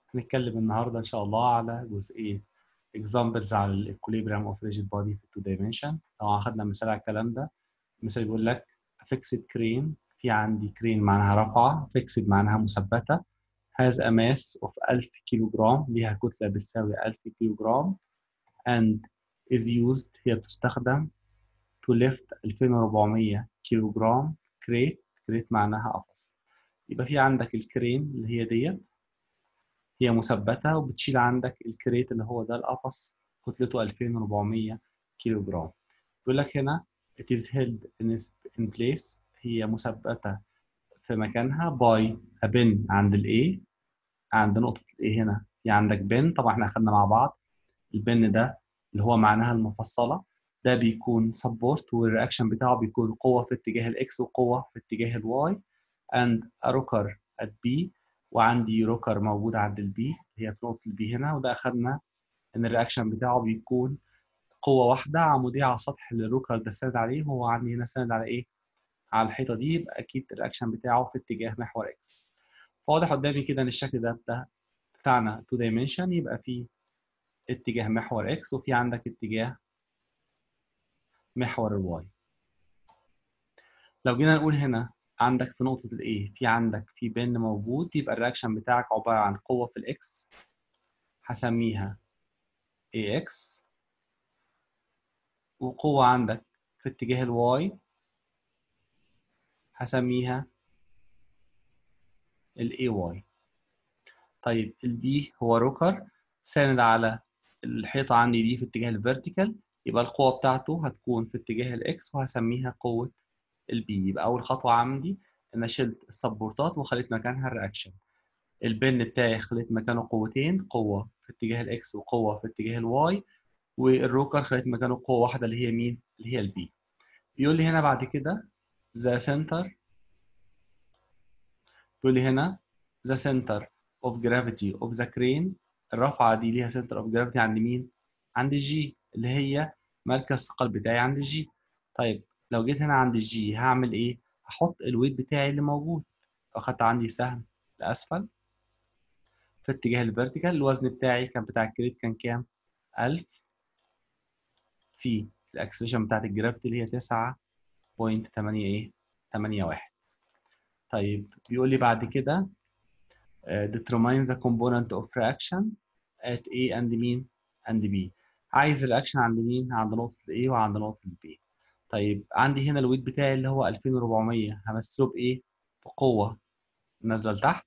هنتكلم النهارده ان شاء الله على جزئيه examples على الايكوليبريم اوف ريجيد بودي في 2 dimension طبعا اخدنا مثال على الكلام ده مثال بيقول لك fixed crane في عندي كرين معناها رافعه fixed معناها مثبته has a mass of 1000 كيلو جرام ليها كتله بتساوي 1000 كيلو جرام and is used هي بتستخدم to lift 2400 كيلو جرام كريت كريت معناها قفص يبقى في عندك الكرين اللي هي ديت هي مثبته وبتشيل عندك الكريت اللي هو ده القفص كتلته 2400 كيلو جرام بيقول لك هنا it is held in, in place هي مثبته في مكانها by a pin عند ال A عند نقطة ال A هنا في عندك بن طبعا احنا اخدنا مع بعض البن ده اللي هو معناها المفصلة ده بيكون سبورت والرياكشن بتاعه بيكون قوة في اتجاه الاكس وقوة في اتجاه الواي and a rocker at B وعندي روكر موجود عند البي هي في نقطة البي هنا وده أخدنا إن الرياكشن بتاعه بيكون قوة واحدة عمودية على السطح اللي الروكر ده ساند عليه وهو عندي هنا ساند على إيه؟ على الحيطة دي يبقى أكيد الرياكشن بتاعه في اتجاه محور إكس فواضح قدامي كده إن الشكل ده بتاع بتاعنا 2 dimension يبقى في اتجاه محور إكس وفي عندك اتجاه محور الواي لو جينا نقول هنا عندك في نقطة ال A في عندك في بن موجود يبقى الرياكشن بتاعك عبارة عن قوة في الإكس هسميها AX وقوة عندك في اتجاه الواي هسميها ال AY طيب ال B هو روكر ساند على الحيطة عندي دي في اتجاه الفيرتيكال يبقى القوة بتاعته هتكون في اتجاه الإكس وهسميها قوة البي يبقى اول خطوه عندي ان شلت السبورتات وخليت مكانها الرياكشن البن بتاعي خليت مكانه قوتين قوه في اتجاه الاكس وقوه في اتجاه الواي والروكر خليت مكانه قوه واحده اللي هي مين اللي هي البي بيقول لي هنا بعد كده ذا سنتر بيقول لي هنا ذا سنتر اوف جرافيتي اوف ذا كرين الرفعه دي ليها سنتر اوف جرافيتي عند مين عند الجي اللي هي مركز الثقل بتاعي عند الجي طيب لو جيت هنا عند الجي هعمل ايه؟ هحط الويت بتاعي اللي موجود اخدت عندي سهم لاسفل في اتجاه الفيرتيكال الوزن بتاعي كان بتاع الكريت كان كام؟ 1000 في الاكسلريشن بتاعت الجرافيتي اللي هي 9.8 ايه؟ 81 طيب بيقول لي بعد كده uh, determine the component of reaction at A and مين and B عايز الرياكشن عند مين؟ عند نقطة ال A وعند نقطة ال B طيب عندي هنا الويت بتاعي اللي هو 2400 همثله بايه؟ بقوه نازله لتحت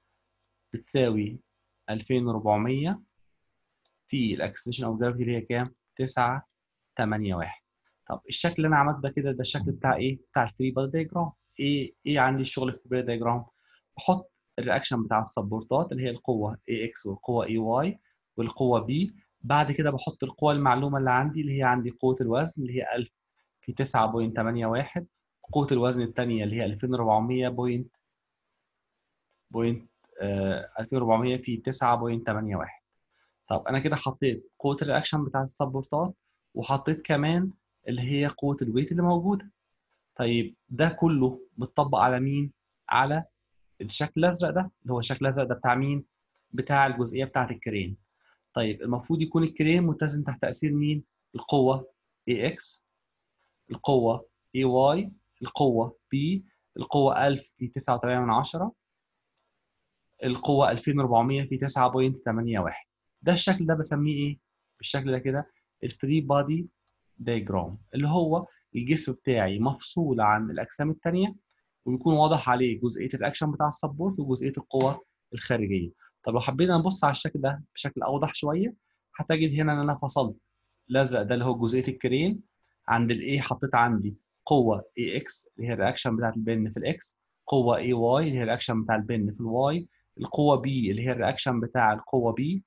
بتساوي 2400 في الاكسلريشن اوف جرافيتي اللي هي كام؟ 9 8 1 طب الشكل اللي انا عملته ده كده ده الشكل بتاع ايه؟ بتاع الفري بادي دايجرام ايه ايه عندي الشغل في الفري دايجرام؟ بحط الرياكشن بتاع السبورتات اللي هي القوه AX والقوه AY والقوه B بعد كده بحط القوه المعلومه اللي عندي اللي هي عندي قوه الوزن اللي هي 1000 في 9.81 قوة الوزن الثانية اللي هي 2400 بوينت بوينت آه 2400 في 9.81 طب أنا كده حطيت قوة الرياكشن بتاعت السبورتات وحطيت كمان اللي هي قوة الويت اللي موجودة طيب ده كله متطبق على مين؟ على الشكل الأزرق ده اللي هو الشكل الأزرق ده بتاع مين؟ بتاع الجزئية بتاعت الكرين طيب المفروض يكون الكرين متزن تحت تأثير مين؟ القوة AX القوة AY القوة B القوة 1000 في 9.8 القوة 2400 في 9.81 ده الشكل ده بسميه ايه؟ بالشكل ده كده الفري بادي دايجرام اللي هو الجسم بتاعي مفصول عن الأجسام التانية ويكون واضح عليه جزئية الأكشن بتاع السبورت وجزئية القوة الخارجية طب لو حبينا نبص على الشكل ده بشكل أوضح شوية هتجد هنا إن أنا فصلت الأزرق ده اللي هو جزئية الكرين عند الاي حطيت عندي قوه اي اكس اللي هي الرياكشن بتاعت البن في الاكس قوه اي واي اللي هي الرياكشن بتاع البن في الواي القوه بي اللي هي الرياكشن بتاع القوه بي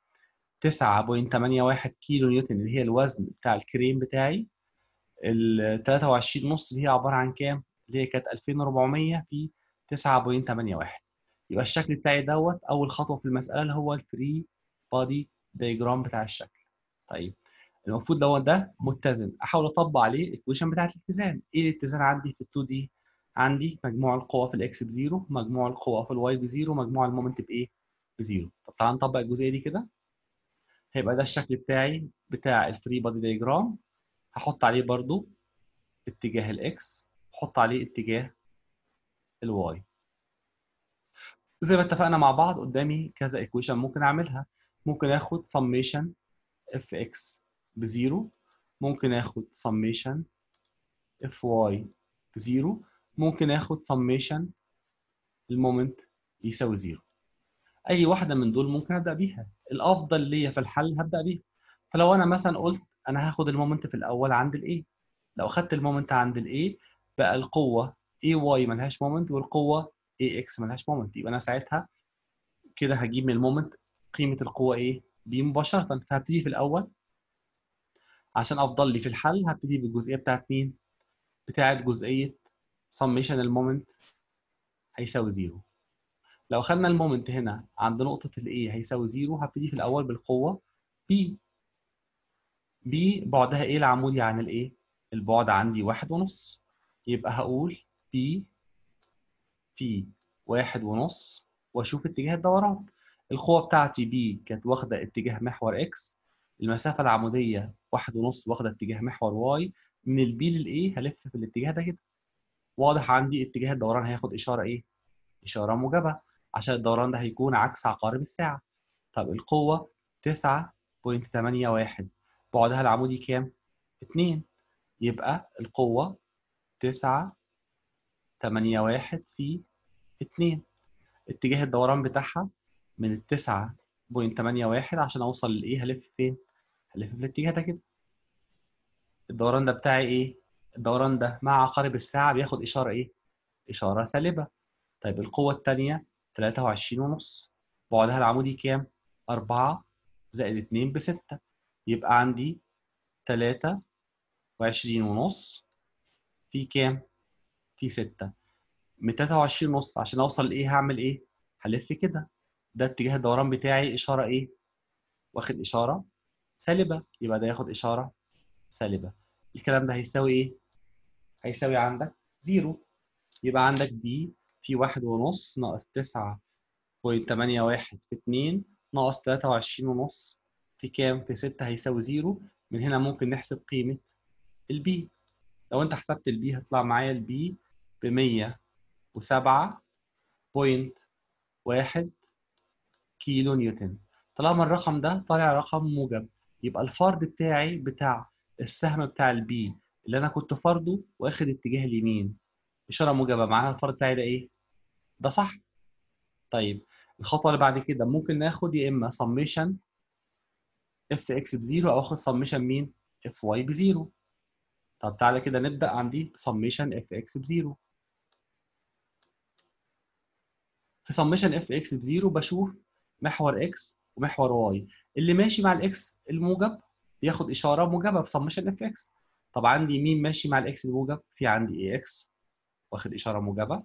9.81 كيلو نيوتن اللي هي الوزن بتاع الكريم بتاعي ال 23 نص اللي هي عباره عن كام؟ اللي هي كانت 2400 في 9.81 يبقى الشكل بتاعي دوت اول خطوه في المساله اللي هو الفري بادي دايجرام بتاع الشكل طيب المفروض لو ده متزن احاول اطبق عليه الايكويشن بتاعت الاتزان ايه الاتزان عندي في ال 2 دي عندي مجموع القوى في الاكس بزيرو مجموع القوى في الواي بزيرو مجموع المومنت بايه بزيرو طب تعالى نطبق الجزئيه دي كده هيبقى ده الشكل بتاعي بتاع الفري بادي دايجرام هحط عليه برضو اتجاه الاكس احط عليه اتجاه الواي زي ما اتفقنا مع بعض قدامي كذا ايكويشن ممكن اعملها ممكن اخد summation اف اكس بزيرو ممكن اخد summation اف واي بزيرو ممكن اخد summation المومنت يساوي زيرو اي واحده من دول ممكن ابدا بيها الافضل ليا في الحل هبدا بيها فلو انا مثلا قلت انا هاخد المومنت في الاول عند الاي لو اخدت المومنت عند الاي بقى القوه اي واي ملهاش مومنت والقوه اي اكس ملهاش مومنت يبقى انا ساعتها كده هجيب من المومنت قيمه القوه ايه بي مباشره فهبتدي في الاول عشان افضل لي في الحل هبتدي بالجزئيه بتاعت مين بتاعت جزئيه سميشن المومنت هيساوي زيرو لو خدنا المومنت هنا عند نقطه الاي هيساوي زيرو هبتدي في الاول بالقوه بي بي بعدها ايه العمودي عن الايه البعد عندي واحد ونص يبقى هقول بي في واحد ونص واشوف اتجاه الدوران القوة بتاعتي بي كانت واخدة اتجاه محور اكس المسافة العمودية واحد ونص واخدة اتجاه محور واي من البي للايه هلف في الاتجاه ده كده واضح عندي اتجاه الدوران هياخد اشارة ايه؟ اشارة موجبة عشان الدوران ده هيكون عكس عقارب الساعة طب القوة 9.81 بعدها العمودي كام؟ 2 يبقى القوة 9 8 1 في 2 اتجاه الدوران بتاعها من ال 9.81 عشان اوصل لايه هلف فين؟ هلف في الاتجاه ده كده الدوران ده بتاعي ايه؟ الدوران ده مع عقارب الساعة بياخد إشارة ايه؟ إشارة سالبة طيب القوة الثانية 23 ونص بعدها العمودي كام؟ 4 زائد 2 ب 6 يبقى عندي 23 ونص في كام؟ في 6 من 23 ونص عشان اوصل لايه هعمل ايه؟ هلف كده ده اتجاه الدوران بتاعي اشاره ايه؟ واخد اشاره سالبه يبقى ده ياخد اشاره سالبه الكلام ده هيساوي ايه؟ هيساوي عندك زيرو يبقى عندك بي في واحد ونص ناقص 9.81 في 2 ناقص 23 ونص في كام؟ في 6 هيساوي زيرو من هنا ممكن نحسب قيمة البي لو انت حسبت البي هيطلع معايا البي ب 107.1 كيلو نيوتن طالما الرقم ده طالع رقم موجب يبقى الفرد بتاعي بتاع السهم بتاع البي اللي انا كنت فرضه واخد اتجاه اليمين اشاره موجبه معناها الفرد بتاعي ده ايه ده صح طيب الخطوه اللي بعد كده ممكن ناخد يا اما سميشن اف اكس بزيرو او اخد سميشن مين اف واي بزيرو طب تعالى كده نبدا عندي سميشن اف اكس بزيرو في سميشن اف اكس بزيرو بشوف محور اكس ومحور واي اللي ماشي مع الاكس الموجب بياخد اشاره موجبه في سميشن اف اكس طب عندي مين ماشي مع الاكس الموجب في عندي اي اكس واخد اشاره موجبه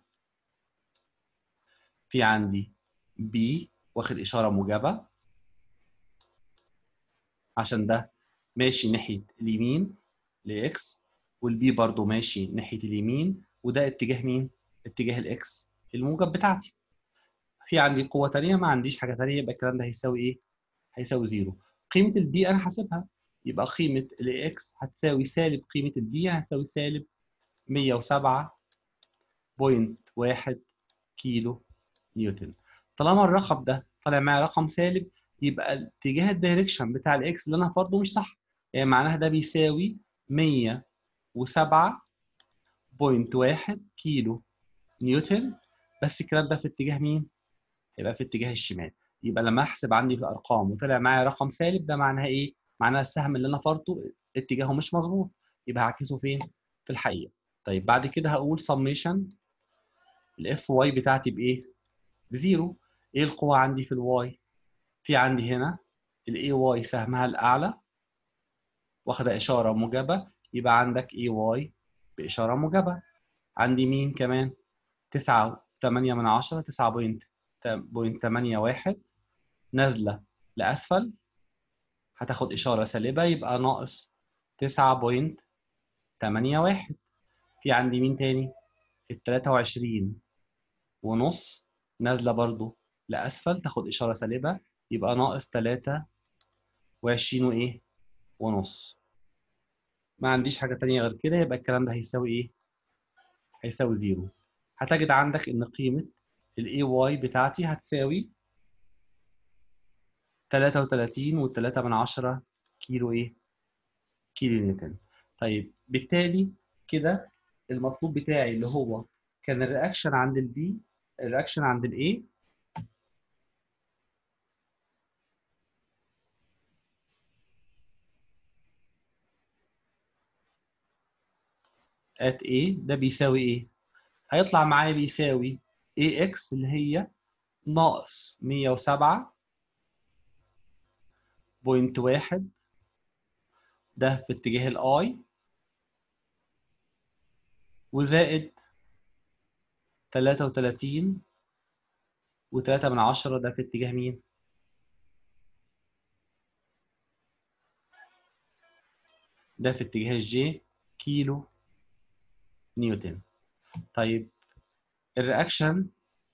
في عندي بي واخد اشاره موجبه عشان ده ماشي ناحيه اليمين لاكس والبي برضو ماشي ناحيه اليمين وده اتجاه مين اتجاه الاكس الموجب بتاعتي في عندي قوه ثانيه ما عنديش حاجه ثانيه يبقى الكلام ده هيساوي ايه هيساوي زيرو قيمه البي انا حاسبها يبقى قيمه الاكس هتساوي سالب قيمه البي هتساوي سالب 107.1 كيلو نيوتن طالما الرقم ده طالع معايا رقم سالب يبقى اتجاه الدايركشن بتاع الاكس اللي انا فرضه مش صح يعني معناها ده بيساوي 107.1 كيلو نيوتن بس الكلام ده في اتجاه مين؟ هيبقى في اتجاه الشمال يبقى لما احسب عندي في الارقام وطلع معايا رقم سالب ده معناها ايه؟ معناها السهم اللي انا فرضه اتجاهه مش مظبوط يبقى هعكسه فين؟ في الحقيقه طيب بعد كده هقول سميشن الاف واي بتاعتي بايه؟ بزيرو ايه القوه عندي في الواي؟ في عندي هنا الاي واي سهمها الاعلى واخده اشاره موجبه يبقى عندك اي واي باشاره موجبه عندي مين كمان 9 8 من 10 9.81 نازله لاسفل هتاخد اشاره سالبه يبقى ناقص 9.81 في عندي مين تاني ال 23 ونص نازله برضو لاسفل تاخد اشاره سالبه يبقى ناقص 3 و20 وايه ونص ما عنديش حاجه تانية غير كده يبقى الكلام ده هيساوي ايه هيساوي زيرو هتجد عندك ان قيمه الاي واي بتاعتي هتساوي 33 و3 من 10 كيلو ايه كيلو نيوتن طيب بالتالي كده المطلوب بتاعي اللي هو كان الرياكشن عند البي الرياكشن عند الاي at A ده بيساوي ايه؟ هيطلع معايا بيساوي AX اللي هي ناقص 107 بوينت واحد ده في اتجاه الاي وزائد 33 و3 من عشرة ده في اتجاه مين؟ ده في اتجاه الجي كيلو نيوتن طيب الرياكشن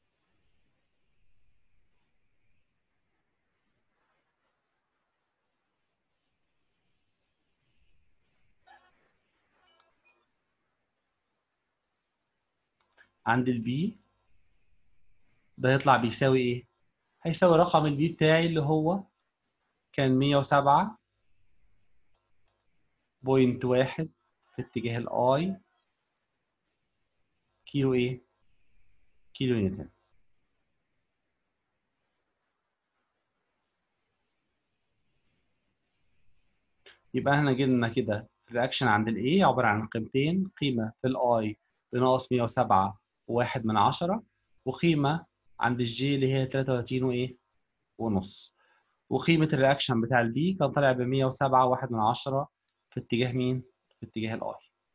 عند البي ده يطلع بيساوي ايه؟ هيساوي رقم البي بتاعي اللي هو كان 107 بوينت واحد في اتجاه الاي كيلو ايه؟ كيلو نيوتن يبقى احنا جبنا كده الرياكشن عند الاي عباره عن قيمتين قيمه في الاي بناقص 107 وواحد من عشرة وقيمه عند الجي اللي هي 33 وايه؟ ونص وقيمه الرياكشن بتاع البي كان طالع ب 107 وواحد من عشرة في اتجاه مين؟ في اتجاه الاي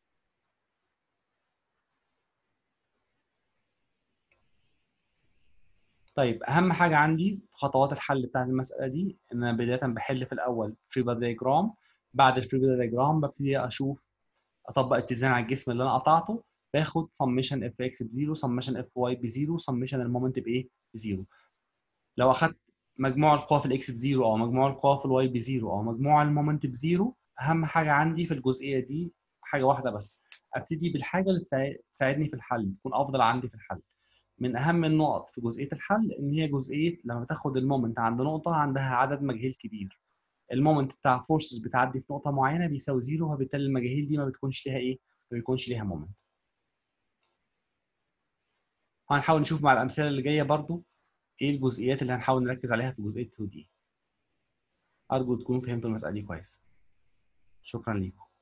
طيب اهم حاجه عندي في خطوات الحل بتاعت المساله دي ان انا بدايه بحل في الاول فري بادي دايجرام بعد الفري بادي دايجرام ببتدي اشوف اطبق اتزان على الجسم اللي انا قطعته باخد سميشن اف اكس بزيرو سميشن اف واي بزيرو سميشن المومنت بايه بزيرو لو اخدت مجموع القوى في الاكس بزيرو او مجموع القوى في الواي بزيرو او مجموع المومنت بزيرو اهم حاجه عندي في الجزئيه دي حاجه واحده بس ابتدي بالحاجه اللي تساعدني في الحل تكون افضل عندي في الحل من اهم النقط في جزئيه الحل ان هي جزئيه لما تاخد المومنت عند نقطه عندها عدد مجاهيل كبير المومنت بتاع فورسز بتعدي في نقطه معينه بيساوي زيرو فبالتالي المجاهيل دي ما بتكونش ليها ايه ما بيكونش ليها مومنت هنحاول نشوف مع الامثله اللي جايه برضو ايه الجزئيات اللي هنحاول نركز عليها في جزئيه 2 دي ارجو تكونوا فهمتوا المساله دي كويس شكرا ليكم